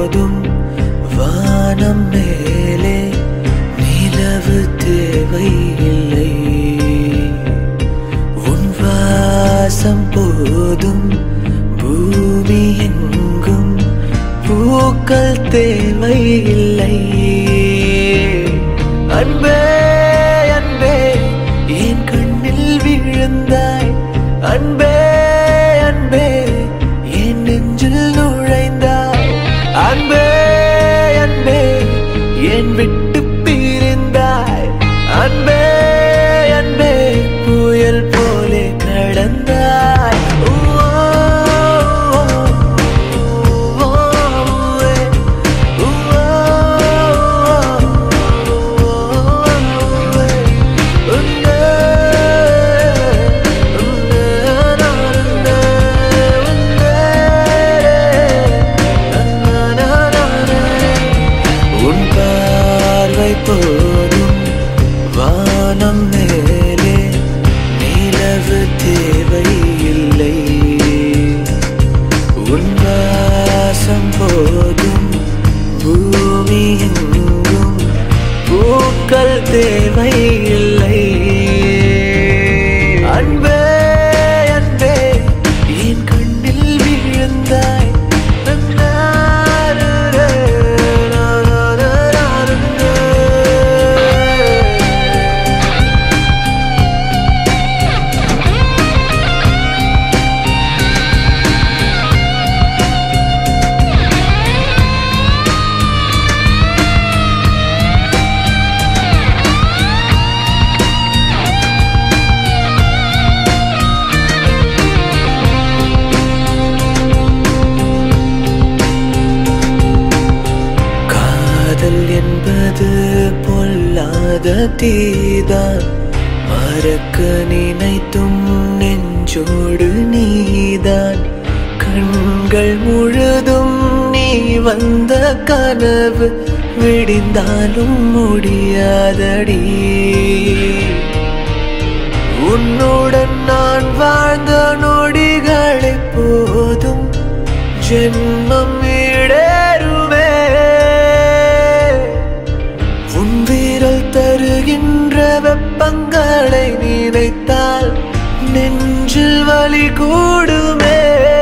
போதும் வானம் மேலே நிலவு தேவையில்லை உன் வாசம் போதும் பூமி எங்கும் பூக்கள் தேவையில்லை அன்பே அன்பே என் கண்ணில் விழுந்தாய் அன்பே அன்பே என் நெஞ்சில் நுழைந்தாய் அன்பே அன்பே என் விட்டு பிரிந்தாய் அன்பே அன்பே புயல் போலே கடந்தாய் ஓ, ஓ, ஓ, ஓ, உன் பார்வை போதும் வானம் மேலே நிலவு தேவையில்லை உன் வாசம் போதும் பூமி எங்கும் பூக்கள் தேவையில்லை அன்பே அன்பே என் கண்ணில் விழுந்தாய் காதல் என்பது பொல்லாத தீதான் மறக்க நினைத்தும் நெஞ்சோடு நீதான் கண்கள் முழுதும் நீ வந்த கனவு விடிந்தாலும் முடியாதடி உன்னுடன் நான் வாழ்ந்த நொடிகளை போதும் ஜென்மம் ஈடேறுமே உன் வீரல் தருகின்ற வெப்பங்களை நினைத்தால் நெஞ்சில் வலி கூடுமே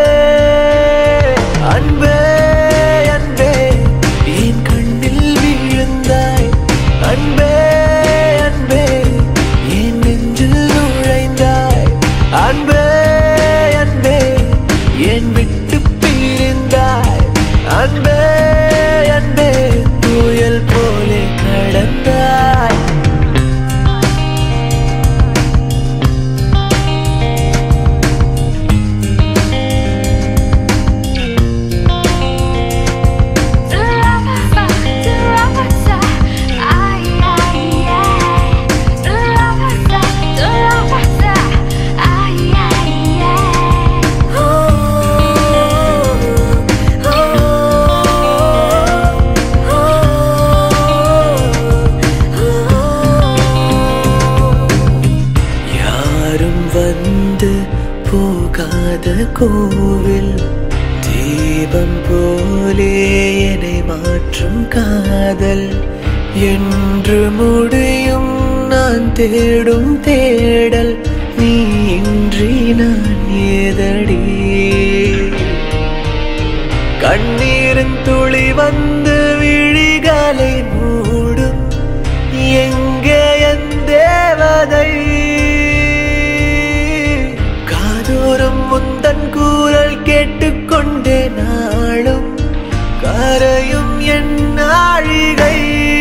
அன்பே அன்பே என் கண்ணில் விழுந்தாய் அன்பே அன்பே என் நெஞ்சில் நுழைந்தாய் அன்பே அன்பே என் விட்டு பிரிந்தாய் அன்பே அன்பே புயல் போலே கடந்தாய் யாரும் வந்து போகாத கோவில் தீபம் போலே என்னை மாற்றும் காதல் என்று முடியும் நான் தேடும் தேடல் நீ இன்றி நான் ஏதடி கண்ணீரின் துளி வந்து விழிகளை மூடும் எங்கே என் தேவதை காதோறும் முந்தன் கூறல் கேட்டுக்கொண்டே நாளும் கரையும் என் நாழிகை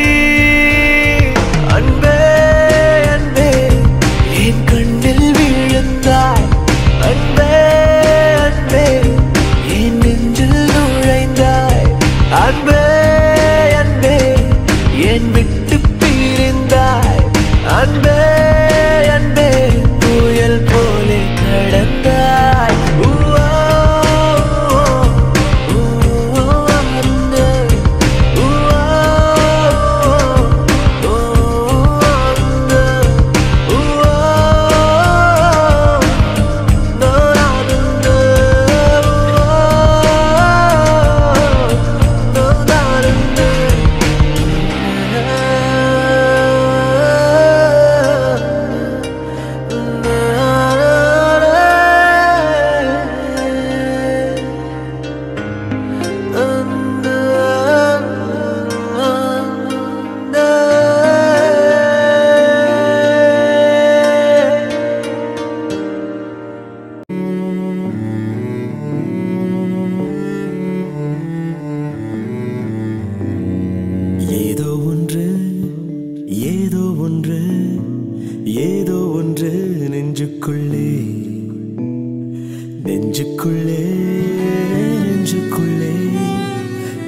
அன்பே அன்பே என் கண்ணில் விழுந்தாய் அன்பே அன்பே என் நெஞ்சில் நுழைந்தாய் அன்பே அன்பே என் விட்டு பிரிந்தாய் அன்பே அன்பே புயல் போலே கடந்தாய் ஊவா, ஊவா, அன்பே. ஊவா,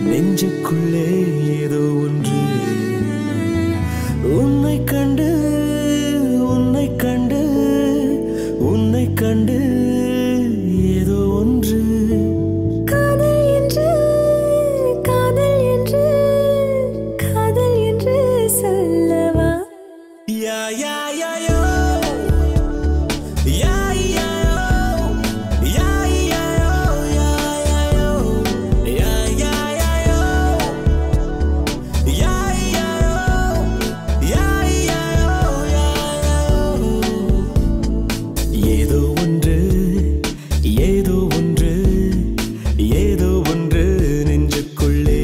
நெஞ்சுக்குள்ளே ஏதோ ஒன்று உன்னை கண்டு உன்னை கண்டு உன்னை கண்டு ஏதோ ஒன்று காதல் என்று காதல் என்று காதல் என்று சொல்லவா யா யா யா யோ யா யா யோ யா யா யோ யா யா யோ யா யா யா யோ யா யா யோ யா யா யோ யா யா யோ ஏதோ ஒன்று ஏதோ ஒன்று ஏதோ ஒன்று நெஞ்சுக்குள்ளே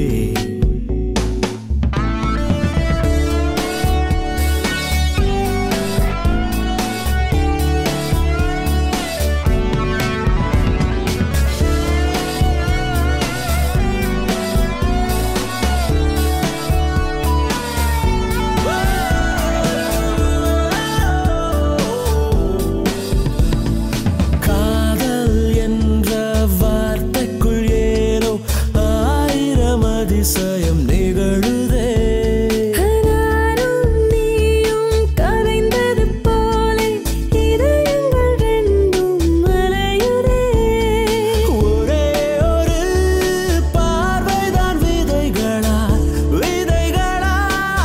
காதல் என்ற வார்த்தைக்குள் ஏதோ ஆயிரம் அதிசயம் நிகழுதே நானும் நீயும் கரைந்தது போலே இதயங்கள் ரெண்டும் மலையுதே ஒரே ஒரு பார்வைதான் விதைகளா விதைகளா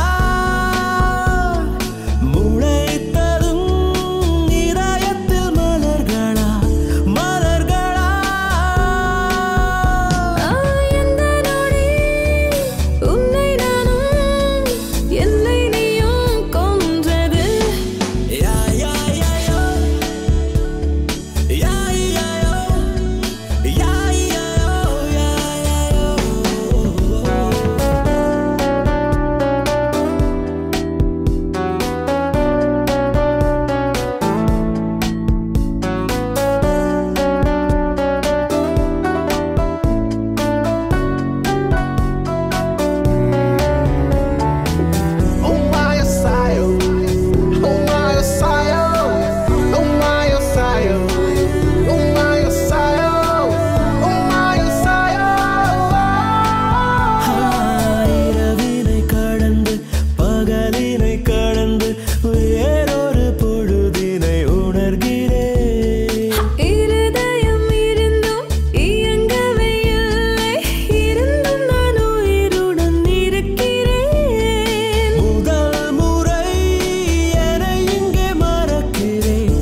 முளைத்ததும் இதயத்தில் மலர்களா மலர்களா எந்த நொடி உன்னை நானும் என்னை நீயும் கொன்றது யா யா யா யோ யா யா யோ யா யா யோ யா யா யோ Oh my Osiyo, oh my Osiyo, oh my Osiyo, oh my Osiyo, oh my Osiyo. இரவினை கடந்து பகலினை கடந்து வேறொரு பொழுதினை உணர்கிறேன் இருதயம் இருந்தும் இயங்கவே இல்லை இருந்தும் நான் உயிருடன் இருக்கிறேன் முதல் முறை என இங்கே மறக்கிறேன்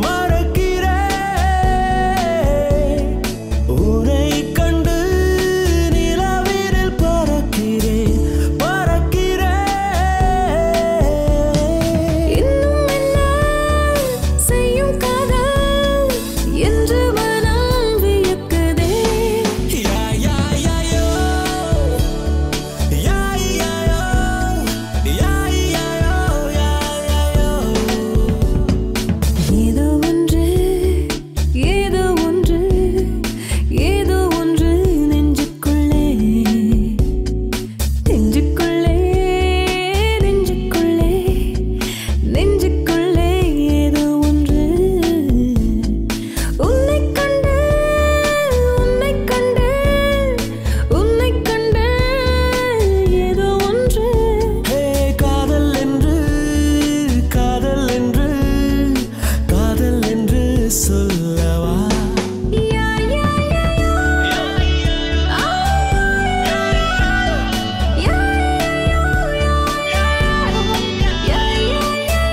மறக்கிறேன் உன்னை கண்டு நிலவினில் பறக்கிறேன் பறக்கிறேன் இன்னும் என்ன செய்யும் காதல் என்று மனம் வியக்குதே யா யா யா யோ யா யா யோ யா யா யோ யா யா யோ ஏதோ ஒன்று ஏதோ ஒன்று ஏதோ ஒன்று நெஞ்சுக்குள்ளே நெஞ்சுக்குள்ளே நெஞ்சுக்குள்ளே நெஞ்சுக்குள்ளே ஏதோ ஒன்று உன்னை கண்டு உன்னை கண்டு உன்னை கண்டு ஏதோ ஒன்று ஹே காதல் என்று காதல் என்று காதல் என்று சொல்லவா யா யா யா யா ஆ யா யா யா யா யா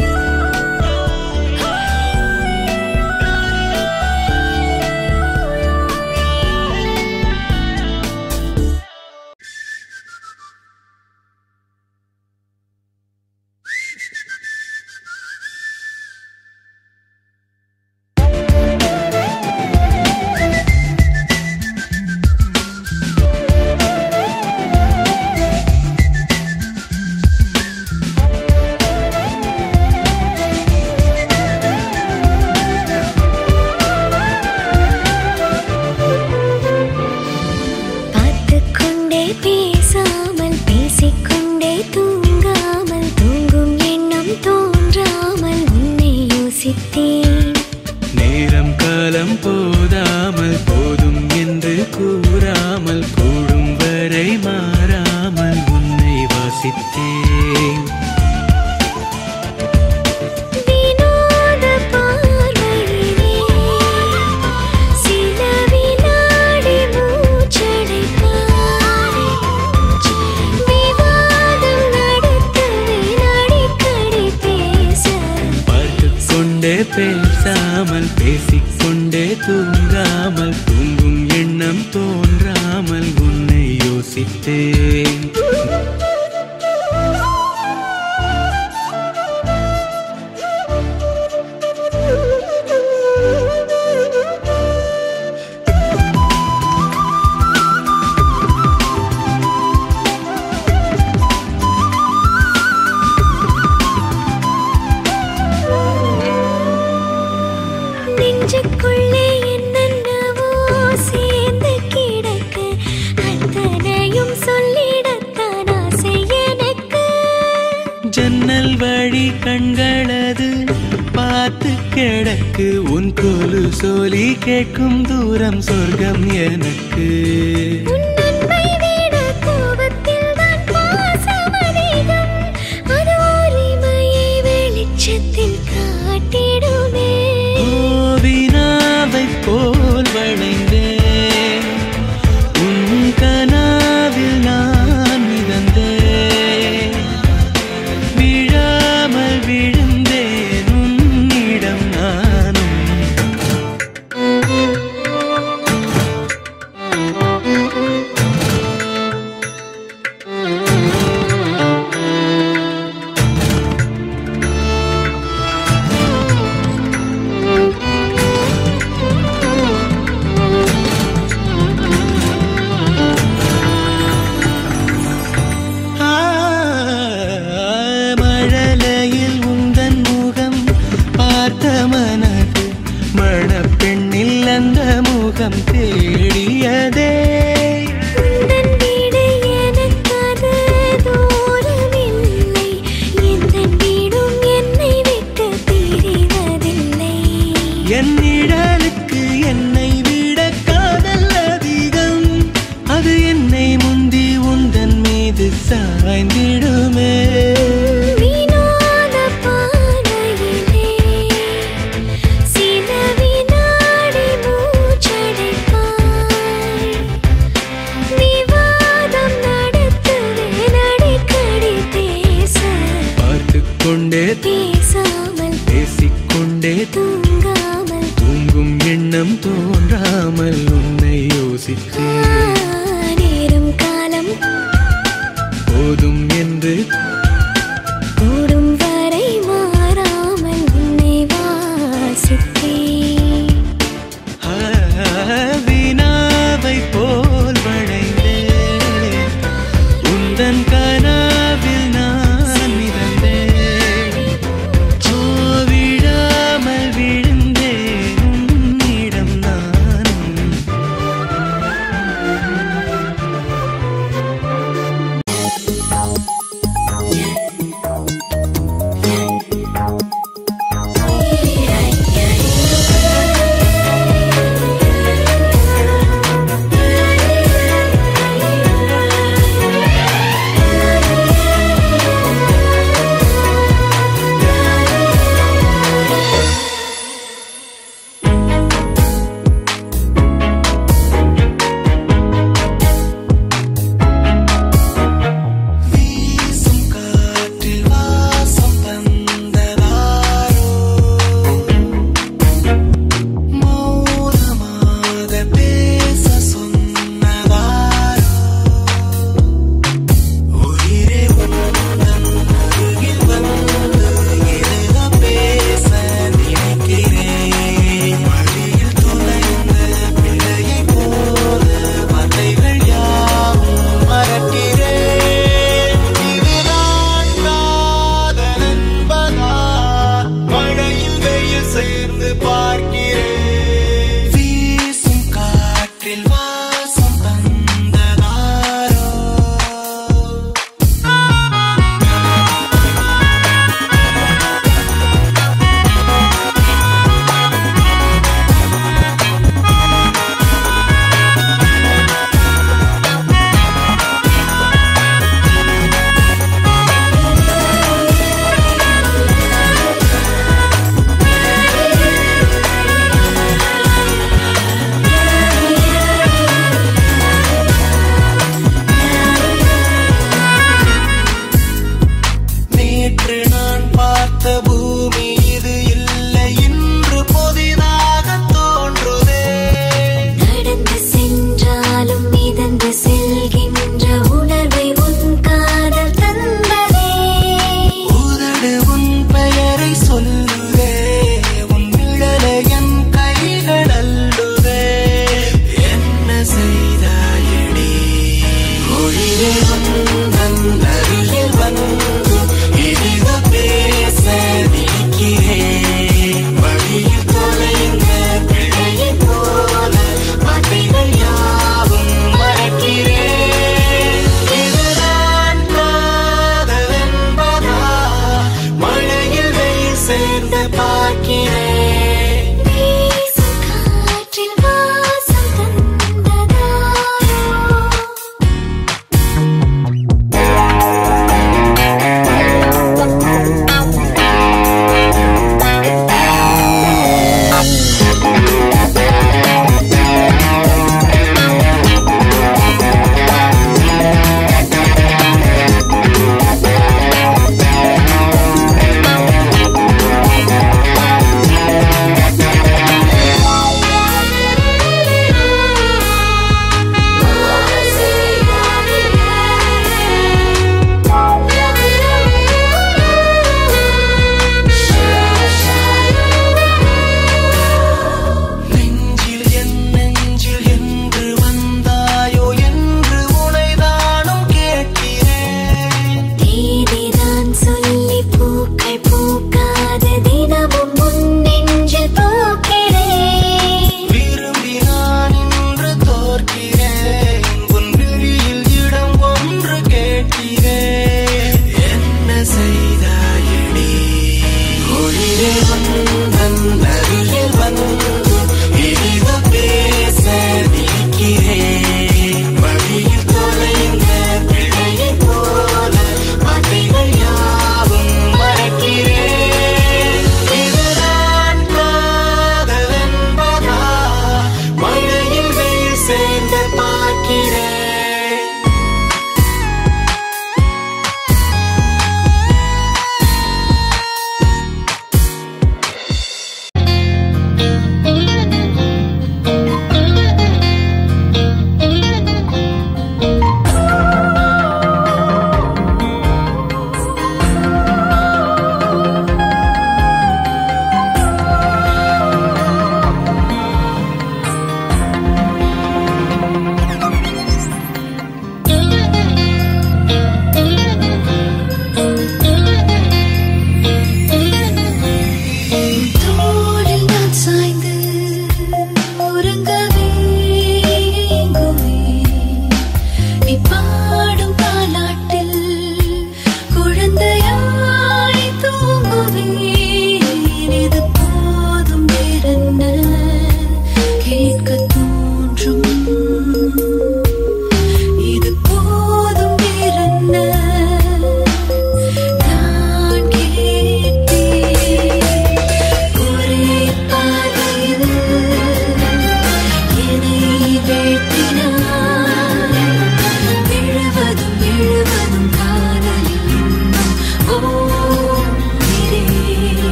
பார்த்துக்கொண்டே பேசாமல் பேசிக்கொண்டே தூங்காமல் தூங்கும் எண்ணம் தோன்றாமல் உன்னை யோசித்தேன் நேரம் காலம் போதாமல் போதும் என்று கூறாமல் கூடும் வரை மா பேசாமல் பேசிக்கொண்டே தூங்காமல் தூங்கும் எண்ணம் தோன்றாமல் உன்னை யோசித்தேன் நெஞ்சுக்குள்ளே என்னென்னவோ சேர்ந்து கிடக்கு அத்தனையும் சொல்லிடத்தான் ஆசை எனக்கு ஜன்னல் வழி கண்களது பார்த்து கிடக்கு உன் கொலு சோலி கேட்கும் தூரம் சொர்க்கம் எனக்கு உன் அன்பை விட கோபத்தில் தான் பாசம் அதிகம் அது உரிமையை வெளிச்சத்தில் காட்டிடுமே ஓவினாவை போல் வளைந்தேன் உன் கனாவில் நான் மிதந்தேன் விழாமல் விழுந்தேன் உன்னிடம் நானும் ஆ, மழலையில் உந்தன் முகம் பார்த்த மனது மணப்பெண்ணில் அந்த முகம் தேடியதே உந்தன் வீடு எனக்கது தூரமில்லை எந்தன் வீடும் என்னை விட்டு பிரிவதில்லை என் நிழலுக்கு என்னை விட காதல் அதிகம் அது என்னை முந்தி உந்தன் மீது சாய்ந்திடுமே வினோத பார்வையிலே சில வினாடி மூச்சடைப்பாய் விவாதம் நடத்துவேன் அடிக்கடி பேச பார்த்து கொண்டே பேசாமல் பேசிக்கொண்டே தூங்காமல் தூங்கும் எண்ணம் தோன்றாமல் உன்னை யோசித்தேன் நேரம் காலம் போதும் என்று சேர்ந்து பார்க்கிறேன் வீசும் காற்றில் வாசம் தந்ததாரோ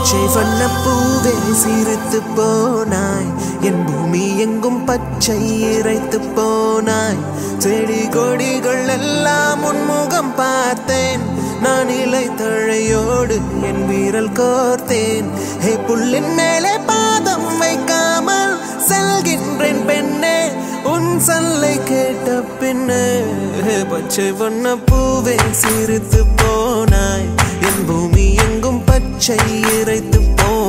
பச்சை வண்ண பூவே சிரித்து போனாய் என் பூமி எங்கும் பச்சை இறைத்து போனாய் செடி கொடிகள் எல்லாம் உன்முகம் பார்த்தேன் நான் இலை தழையோடு என் வீரல் கோர்த்தேன் ஹே புல்லின் மேலே பாதம் வைக்காமல் செல்கின்றேன் பெண்ணே உன் சொல்லை கேட்ட பின்னே ஹே பச்சை வண்ண பூவே சிரித்து போனாய் என் பூமி எங்கும் பச்சை இறைத்து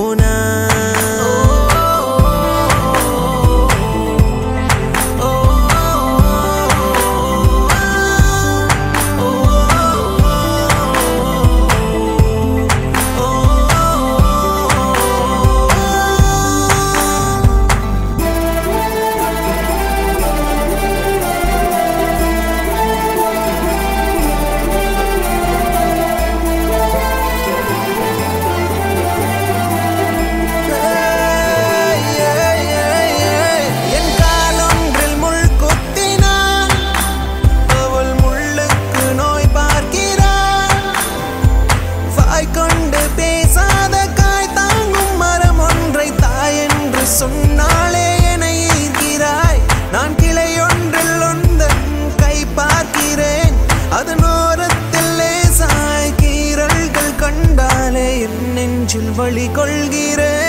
என் காலொன்றில் முள் குத்தினான் அவள் முள்ளுக்கு நோய் பார்க்கிறாள் வாய் கொண்டு பேசாத காய் தாங்கும் மரம் ஒன்றை தாய் என்று சொன்னாலே என ஈர்க்கிறாய் நான் கிளை ஒன்றில் ஒன்றன் கை பார்க்கிறேன் அதன் ஓரத்தில் லேசாய் கீரல்கள் கண்டாலே என் நெஞ்சில் வழி கொள்கிறேன்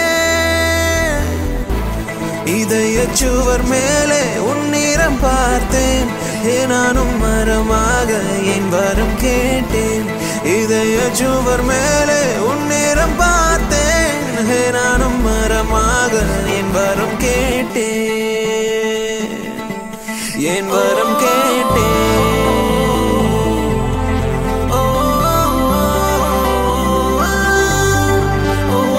இதய சுவர் மேலே உன்னிறம் பார்த்தேன் ஏ நானும் மரமாக என் வரம் கேட்டேன் இதய சுவர் மேலே உன்னிறம் பார்த்தேன் ஏ நானும் மரமாக என் வரம் கேட்டேன் என் வரம் கேட்டேன் ஓ, ஓ, ஓ,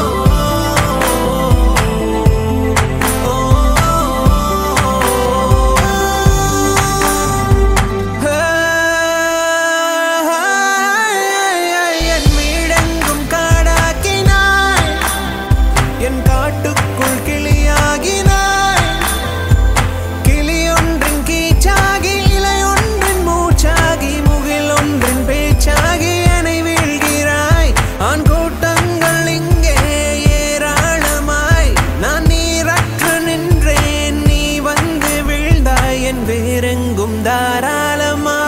என் வீடெங்கும் காடாக்கினாய் என் காட்டுக்குள் கிளியாகினாய் கிளி ஒன்றின் கீச்சாகி இலை ஒன்றின் மூச்சாகி முகில் ஒன்றின் பேச்சாகி என்னை வீழ்கிறாய் ஆண் கூட்டங்கள் இங்கே ஏராளமாய் நான் நீரற்று நின்றேன் நீ வந்து வீழ்ந்தாய் என் வேறெங்கும் தாராளமாய்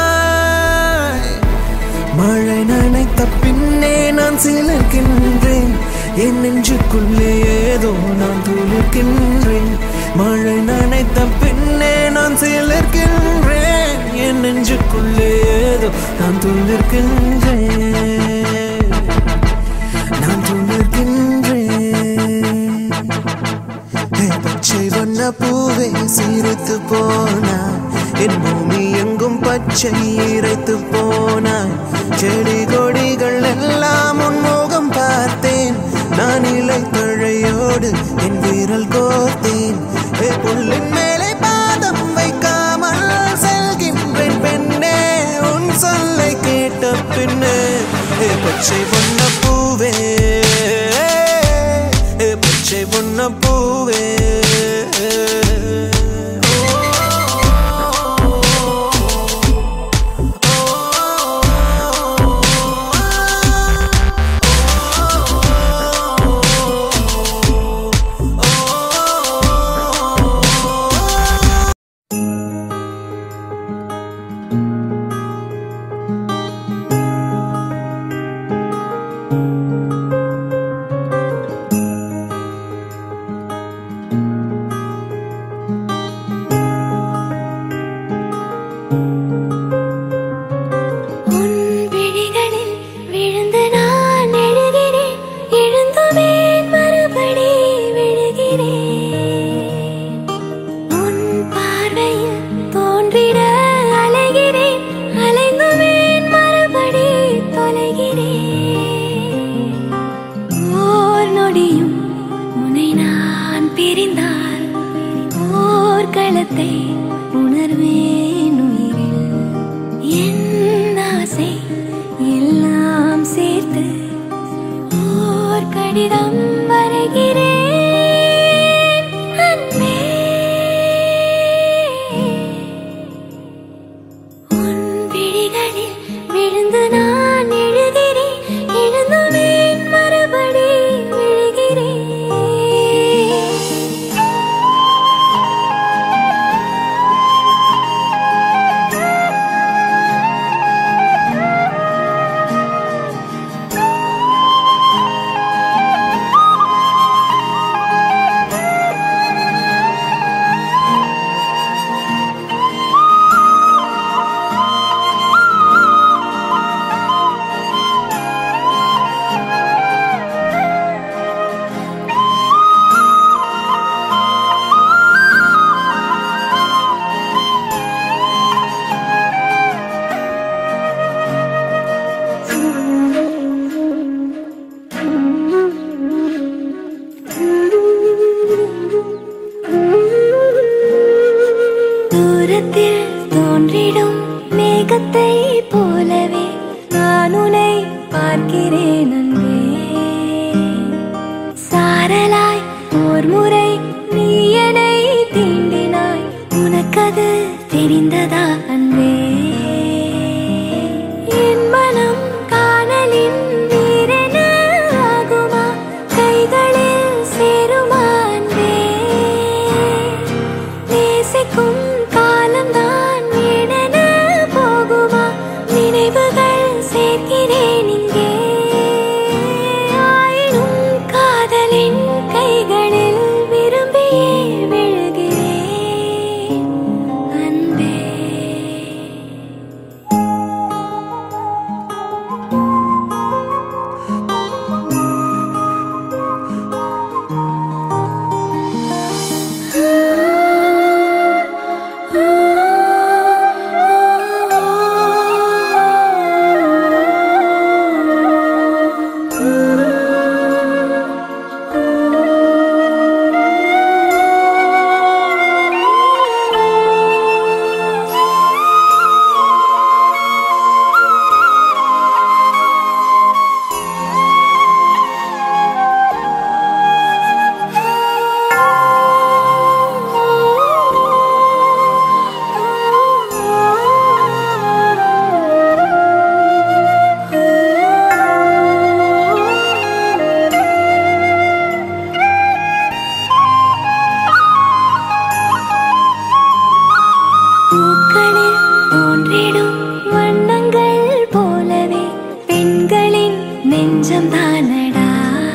மழை நனைத்த பின்னே நான் சிலிர்க்கின்றேன் என் நெஞ்சுக்குள்ளே ஏதோ நான் துளிர்க்கின்றேன் மழை நனைத்த பின்னே நான் சிலிர்க்கின்றேன் என் நெஞ்சுக்குள்ளே ஏதோ நான் துளிர்க்கின்றேன் நான் துளிர்க்கின்றேன் ஹே, பச்சை வண்ண பூவே சிரித்து போனாய் என் பூமி எங்கும் பச்சை இறைத்து போனாய் செடி கொடிகள் எல்லாம் உன்முகம் பார்த்தேன் நான் இலை தழையோடு என் வீரல் கோர்த்தேன் ஹே, புல்லின் மேலே பாதம் வைக்காமல் செல்கின்றேன் பெண்ணே உன் சொல்லை கேட்ட பின்னே ஹே, பச்சை வண்ண பூவே ஏ பச்சை பொன்ன பூவே உன் விழிகளில் விழுந்து நான் எழுகிறேன் எழுந்துவேன் மறுபடி விழுகிறேன் உன் பார்வையில் தோன்றிட அலைகிறேன் அலைந்துவேன் மறுபடி தொலைகிறேன் ஓர் நொடியும் உன்னை நான் பிரிந்தால் ஓர் களத்தை உணர்வேன் உயிரில் என் ஆசை எல்லாம் சேர்த்து ஓர் கடிதம் வரைகிறேன் அன்பே உன் விழிகளில் விழுந்து நான் எழுகிறேன் எழுந்துவேன் மறுபடி தோன்றிடும் மேகத்தை போலவே நான் உன்னை பார்க்கிறேன் அன்பே சாரலாய் ஓர் முறை நீ என்னை தீண்டினாய் உனக்கது தெரிந்ததா அன்பே என் மனம் காணலின் வீரென ஆகுமா கைகளில் சேருமா அன்பே நேசிக்கும் காலம்தான் வீணென போகுமா நினைவுகள் சேர்க்கிறேன் இங்கே ஆயினும் காதலின் கைகளில் விரும்பியே விழுகிறேன் அன்பே பூக்களில் தோன்றிடும் வண்ணங்கள் போலவே பெண்களின் நெஞ்சம் தானடா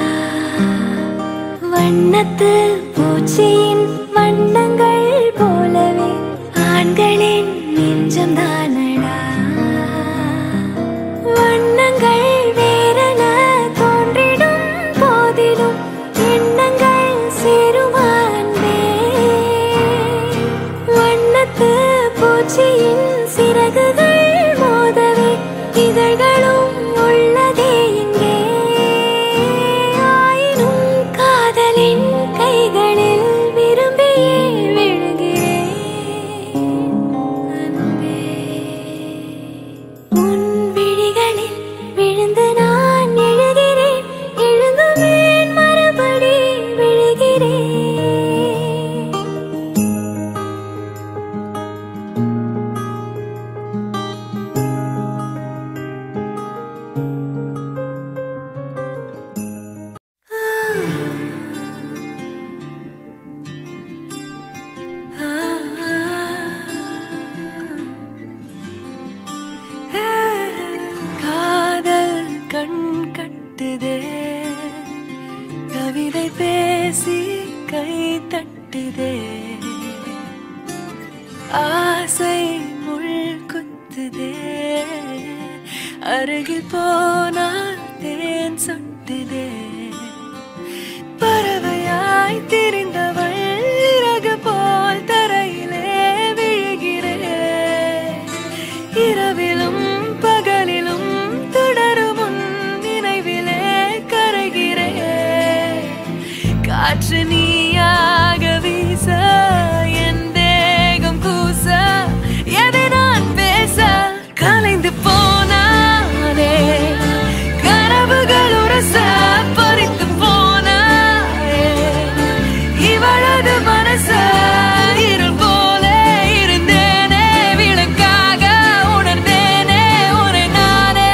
வண்ணத்து பூச்சியின் வண்ணங்கள் போலவே ஆண்களின் நெஞ்சம் தானடா வண்ணங்கள் வேறென தோன்றிடும் போதிலும் எண்ணங்கள் சேருமா அன்பே வண்ணத்து பூச்சியின் சிறகுகள் மோதவே இதழ்களும் உள்ளதே இங்கே ஆயினும் காதலின் கைகளில் விரும்பியே விழுகிறேன் அன்பே உன் விழிகளில் விழுந்து நான் எழுகிறேன் எழுந்துவேன் மறுபடி விழுகிறேன் காதல் கண் கட்டுதே கவிதை பேசி கை தட்டுதே ஆசை முள் குத்துதே அருகில் போனால் தேன் சொட்டுதே பறவையாய் திரிந்தவள் இறகு போல் தரையிலே விழுகிறேன் இரவிலும் பகலிலும் தொடரும் உன் நினைவிலே கரைகிறேன் காற்று நீயாக வீச என் தேகம் கூச எதை நான் பேச கலைந்து போனானே கனவுகள் உரச பறித்து போனாயே இவளது மனச இருள் போல இருந்தேனே விளக்காக உணர்ந்தேனே உன்னை நானே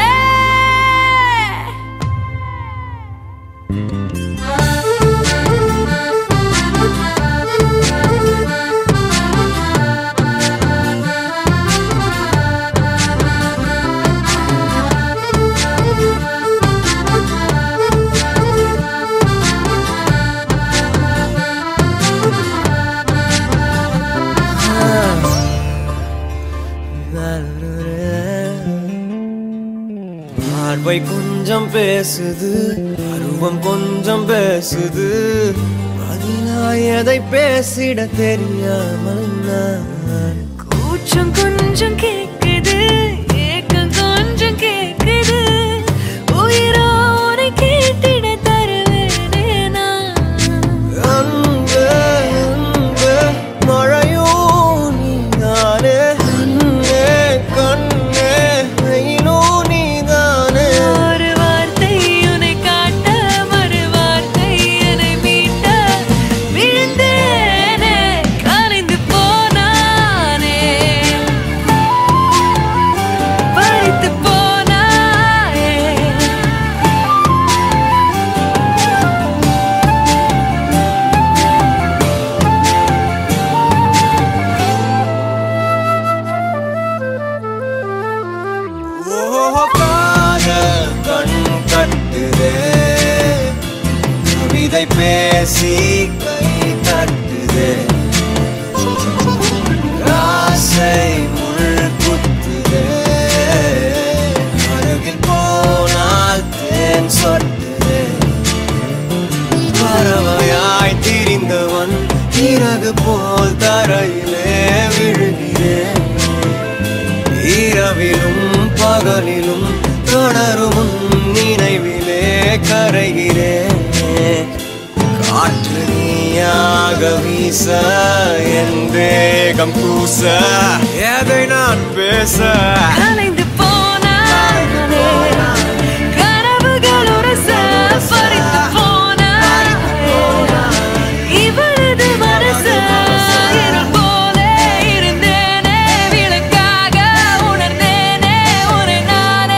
பார்வை கொஞ்சம் பேசுது அருவம் கொஞ்சம் பேசுது பதிலாய் எதை பேசிட தெரியாமல் நான் கூச்சம் கொஞ்சம் கேக்குது ஏக்கம் கொஞ்சம் கேக்குது உயிரோரை கேட்டிட தருவேனே நான் அன்பே, அன்பே, மழையோ நீதானே. அன்பே, காதல் கண் கட்டுதே கவிதை பேசி கை தட்டுதே ஆசை முள் குத்துதே அருகில் போனால் தேன் சொட்டுதே பறவையாய் திரிந்தவன் இறகு போல் தரையிலே விழுகிறேன் இரவிலும் பகலிலும் தொடரும் உன் நினைவிலே கரைகிறேன் காற்று நீயாக வீச என் வேகம் கூச எதை நான் பேச கலைந்து போனானே கனவுகள் உரச பறித்து போனானே இவளது மனச இருள் போல இருந்தேனே விளக்காக உணர்ந்தேனே உன்னை நானே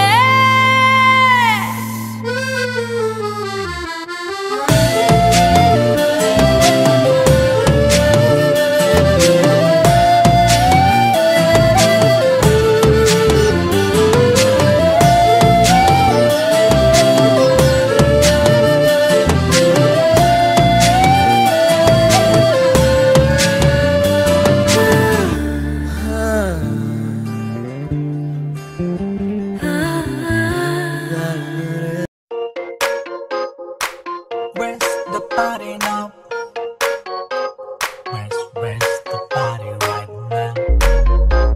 Where's the party now? Where's where's the party right now?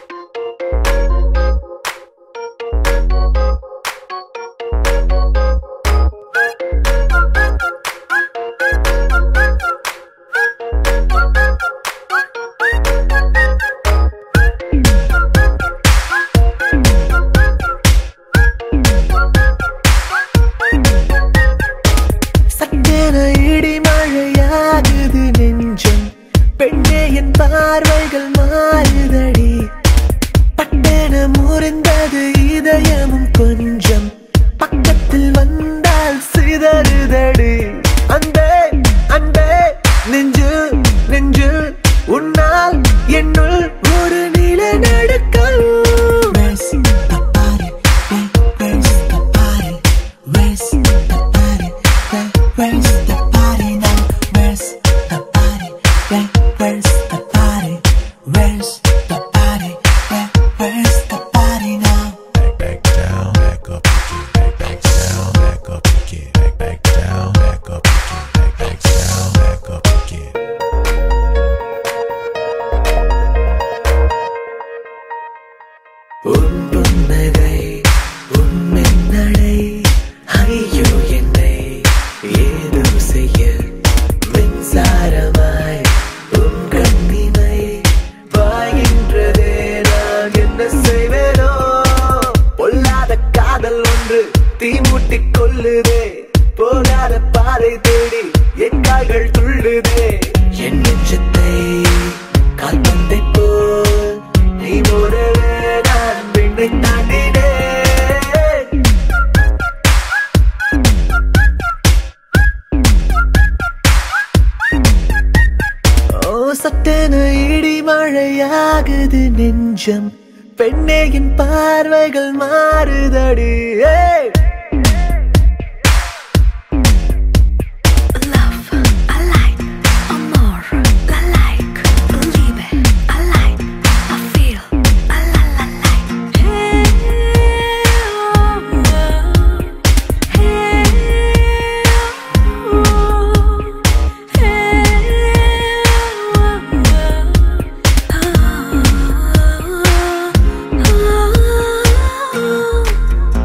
சட்டென இடி மழையாகுது நெஞ்சம் பெண்ணே என் பார்வைகள் மாறுதடி பட்டென முறிந்தது இதயமும் கொஞ்சம் பக்கத்தில் வந்தால் சிதறுதடி அன்பே அன்பே நெஞ்சு நெஞ்சு உன்னால் என்னுள் ஒரு நிலநடுக்கம் Where's the party? Where, where's the party? Where's the party? Where, where's the party now? Where's the party? Where, where's the party? Where's the party? Where, where's the party now? back down, back up again, back back down, back up again, back back down, back up again, back back down, back up again. உன் புன்னகை உன் மின்னடை ஐயோ என்னை ஏதோ செய்ய மின்சாரமாய் உன் கண்ணிமை பாய்கின்றதே நான் என்ன செய்வேனோ பொல்லாத காதல் ஒன்று தீமூட்டிக் கொள்ளுதே போகாத பாதை தேடி என் கால்கள் துள்ளுதே என் நெஞ்சத்தை கால்பந்தை போல் நீ போடவே நான் விண்ணை தாண்டினேன் ஓ சட்டென இடி மழையாகுது நெஞ்சம் பெண்ணே என் பார்வைகள் மாறுதடி ஏய் Love, I like, amor, I like, Liebe, I like, I feel, I la la like. Hey, oh, oh, hey, oh, hey, oh, oh.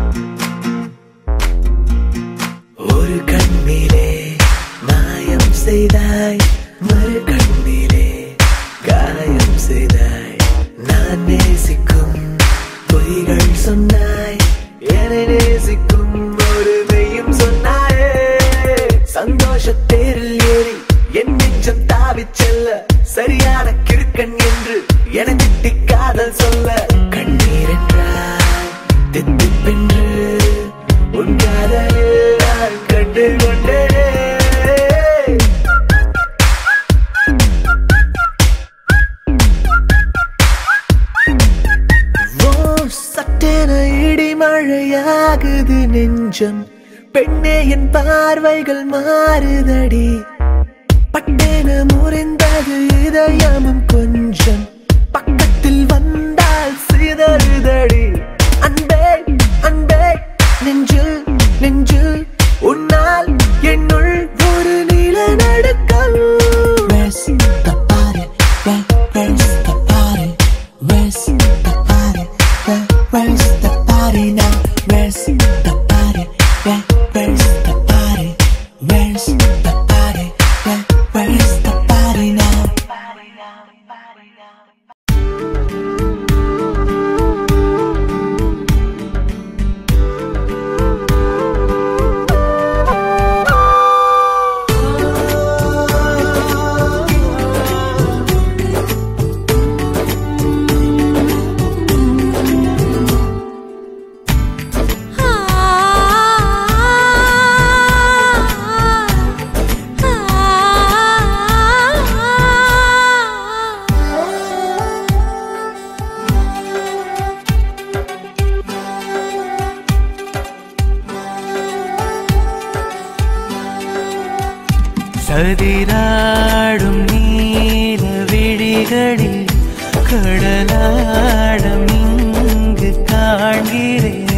ஒரு கண்ணிலே மாயம் செய்தாய் மறு கண்ணிலே காயம் செய்தாய் நான் நேசிக்கும் பொய்கள் சொன்னாய் என்னை நேசிக்கும் ஒரு மெய்யும் சொன்னாயே சந்தோஷ தேரில் ஏறி என் நெஞ்சம் தாவிச் செல்ல சரியான கிறுக்கன் என்று என திட்டி காதல் சொல்ல கண்ணீர் என்றாய் தித்திப்பென்று உன் காதலில் நான் கண்டு கொண்டேனே ஓ சட்டென இடி மழையாகுது நெஞ்சம் பெண்ணே என் பார்வைகள் மாறுதடி பட்டேன முறிந்தது இதயமும் கொஞ்சம் பக்கத்தில் வந்தால் சிதறுதடி அன்பே அன்பே நெஞ்சில் நெஞ்சில் உன்னால் என்னுள் ஒரு நிலநடுக்கம் Where's the party? Where, where's the party? Where's the party? Where, where's the party now? Where's the party? Where, where's the party? Where's the party? Where, where's the party now? சதிராடும் நீல விழிகளில் கடலாடம் இங்கு காண்கிறேன்